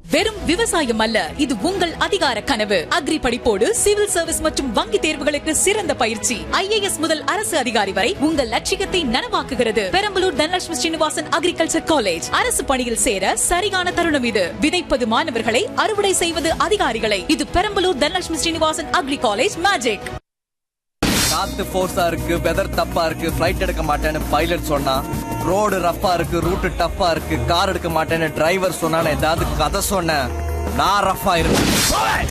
வெறும் விவசாயம் அல்ல இது உங்கள் அதிகார கனவு அக்ரி படிப்போடு சிவில் சர்வீஸ் மற்றும் வங்கி தேர்வுகளுக்கு சிறந்த பயிற்சி ஐஏஎஸ் முதல் அரசு அதிகாரி வரை உங்கள் லட்சியத்தை நனவாக்குகிறது பெரம்பலூர் தனலட்சுமி ஸ்ரீனிவாசன் அக்ரிகல்ச்சர் காலேஜ் அரசு பணியில் சேர சரியான தருணம் இது விதைப்பது மாணவர்களை அறுவடை செய்வது அதிகாரிகளை இது Perambalur Dhanalakshmi Srinivasan agri college magic காத்து ஃபோர்ஸா இருக்கு வெதர் தப்பா இருக்கு ஃபிளைட் எடுக்க மாட்டேன்னு பைலட் சொன்னா ரோடு ரஃப்பா இருக்கு ரூட் டஃப்பா இருக்கு கார் எடுக்க மாட்டேன்னு டிரைவர் சொன்னான்னு ஏதாவது கதை சொன்னேன் நான் ரஃப்பா இருக்கு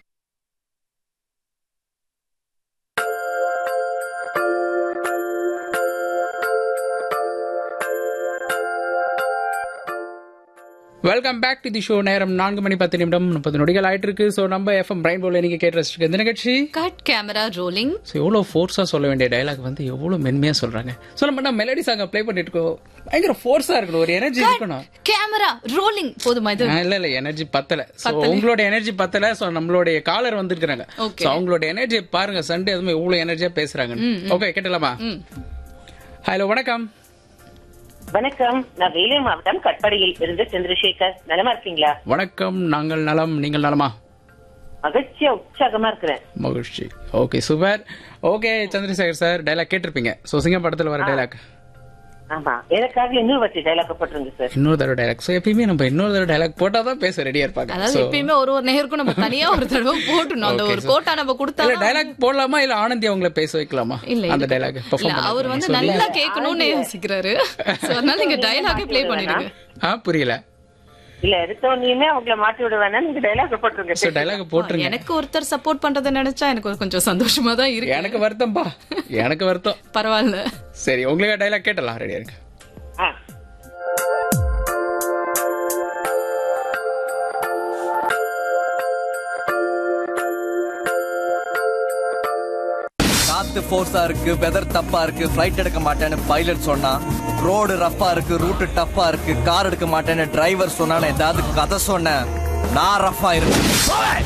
welcome back to the show நேரம் நான்கு மணி பத்து நிமிடம் முப்பது நொடிகள் ஆயிட்டு இருக்கு ஸோ நம்ம எஃப்எம் பிரைன் போல நீங்க கேட்டு ரசிச்சிருக்க இந்த நிகழ்ச்சி கட் கேமரா ரோலிங் ஸோ எவ்வளோ ஃபோர்ஸாக சொல்ல வேண்டிய டைலாக் வந்து எவ்வளோ மென்மையாக சொல்றாங்க சொல்ல மாட்டா மெலடி சாங் ப்ளே பண்ணிட்டு இருக்கோம் பயங்கர ஃபோர்ஸாக இருக்கணும் ஒரு எனர்ஜி இருக்கணும் கேமரா ரோலிங் போதுமா இது ஆ, இல்ல இல்ல எனர்ஜி பத்தல சோ உங்களோட எனர்ஜி பத்தல சோ நம்மளுடைய காலர் வந்திருக்காங்க Okay. சோ அவங்களோட எனர்ஜி பாருங்க சண்டே அதுமே எவ்வளவு எனர்ஜியா பேசுறாங்க ஓகே கேட்டலாமா ஹலோ வணக்கம் வணக்கம் நான் வேலூர் மாவட்டம் கட்பாடியில் இருந்து சந்திரசேகர் நலமா இருக்கீங்களா வணக்கம் நாங்கள் நலம் நீங்கள் நலமா மகிழ்ச்சியா உற்சாகமா இருக்கிறேன் மகிழ்ச்சி okay super okay Chandrasekhar sir dialogue கேட்டிருப்பீங்க சோ சிங்கம் படத்துல வர டைலாக் ஆமா எனக்காக இன்னொரு வாட்டி டைலாக் போட்டுருங்க சார் இன்னொரு தடவை டைலாக் சோ எப்பயுமே நம்ம இன்னொரு தடவை டைலாக் போட்டா தான் பேச ரெடியா இருப்பாங்க அதாவது So, எப்பயுமே ஒரு ஒரு நேருக்கும் நம்ம தனியா ஒரு தடவை போட்டணும் அந்த Okay, ஒரு so- கோட்டா நம்ம கொடுத்தா இல்ல டைலாக் போடலாமா இல்ல ஆனந்தி அவங்கள பேச வைக்கலாமா இல்ல அந்த இல்ல. டைலாக் இல்ல பெர்ஃபார்ம் அவர் வந்து நல்லா கேட்கணும்னு யோசிக்கிறாரு So, அதனால நீங்க டைலாகே ப்ளே பண்ணிடுங்க ஆ புரியல இல்ல எடுத்தோடனே அவங்கள மாட்டி விட வேணாம் நீங்க டைலாக் போட்டுருங்க சோ டைலாக் போட்டுருங்க எனக்கு ஒருத்தர் சப்போர்ட் பண்றதை நினைச்சா எனக்கு ஒரு கொஞ்சம் சந்தோஷமா தான் இருக்கு எனக்கு வருத்தம்பா எனக்கு வருத்தம் பரவாயில்ல சரி உங்களுக்கு டைலாக் கேட்டலாம் ரெடியா இருக்கு ஆ. காத்து ஃபோர்ஸா இருக்கு வெதர் தப்பா இருக்கு ஃபிளைட் எடுக்க மாட்டேன்னு பைலட் சொன்னா ரோடு ரஃப்பா இருக்கு ரூட் டஃப்பா இருக்கு கார் எடுக்க மாட்டேன்னு டிரைவர் சொன்னான்னு ஏதாவது கதை சொன்னேன் நான் ரஃப்பா இருக்கு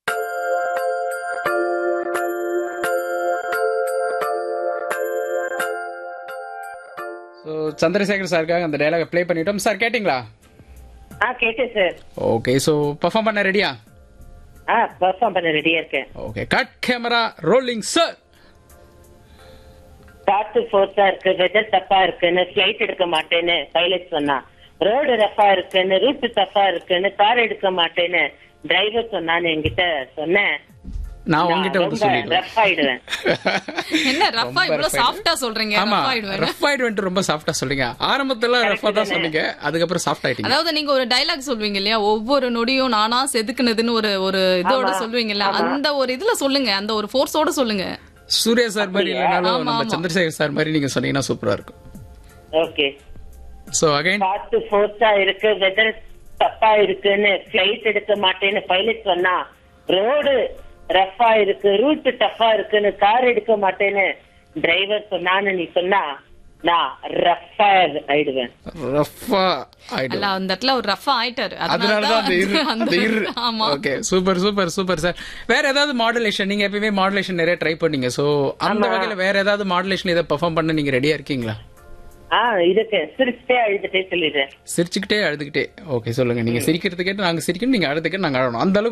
ஸோ சந்திரசேகர் சாருக்காக அந்த டைலாக ப்ளே பண்ணிட்டோம் சார் கேட்டிங்களா ஆ கேட்டேன் சார் ஓகே ஸோ பர்ஃபார்ம் பண்ண ரெடியா ஆ பர்ஃபார்ம் பண்ண ரெடியா இருக்கேன் okay cut camera rolling sir காத்து ஃபோர்ஸா இருக்கு வெதர் தப்பா இருக்குன்னு ஃபிளைட் எடுக்க மாட்டேன்னு பைலட் சொன்னா ரோடு ரஃப்பா இருக்குன்னு ரூட் தப்பா இருக்குன்னு கார் எடுக்க மாட்டேன்னு டிரைவர் சொன்னான்னு என்கிட்ட சொன்னேன் நான் உங்ககிட்ட வந்து சொல்லிடுவேன் ரஃப் ஆயிடுவேன் என்ன ரஃபா இவ்வளவு சாஃப்டா சொல்றீங்க ஆமா rough ஆயிடுவேன் ரஃப் ஆயிடுவேன் ரொம்ப சாஃப்டா சொல்றீங்க ஆரம்பத்துல ரஃபா தான் சொன்னீங்க அதுக்கப்புறம் சாஃப்ட் ஆயிட்டீங்க அதாவது நீங்க ஒரு டைலாக் சொல்வீங்க இல்லையா ஒவ்வொரு நொடியும் நானா செதுக்குனதுன்னு ஒரு ஒரு இதோட சொல்லுவீங்கல்ல அந்த ஒரு இதுல சொல்லுங்க அந்த ஒரு ஃபோர்ஸோட சொல்லுங்க சூர்யா சார் மாதிரி இல்லைனாலும் ஆமா, நம்ம ஆமா. சந்திரசேகர் சார் மாதிரி நீங்க சொன்னீங்கன்னா சூப்பரா இருக்கும் ஓகே ஸோ அகைன் காத்து ஃபோர்ஸா இருக்கு வெதர் தப்பா இருக்குன்னு பிளைட் எடுக்க மாட்டேன்னு பைலட் சொன்னா ரோடு ரஃப்பா இருக்கு ரூட் டஃப்பா இருக்குன்னு கார் எடுக்க மாட்டேன்னு டிரைவர் சொன்னான்னு நீ சொன்னா நான் ரஃப்பா ஆயிடுவேன் ரஃபா ஆயிடும் அல்ல அந்த இடத்துல ஒரு ரஃபா ஆயிட்டாரு அதனாலதான் அந்த இரு அந்த இரு ஆமா okay super super super sir வேற ஏதாவது மாடுலேஷன் நீங்க எப்பயுமே மாடுலேஷன் நிறைய ட்ரை பண்ணீங்க சோ அந்த வகையில வேற ஏதாவது மாடுலேஷன் இதை பெர்ஃபார்ம் பண்ண நீங்க ரெடியா இருக்கீங்களா ஆ இதுக்கு சிரிச்சுட்டே அழுதுட்டே சொல்லிடுறேன் சிரிச்சுக்கிட்டே அழுதுகிட்டே ஓகே சொல்லுங்க நீங்க சிரிக்கிறது கேட்டு நாங்க சிரிக்கணும் நீங்க அழுதுக்கிட்டு நாங்க அழணும் அந்த அளவுக்கு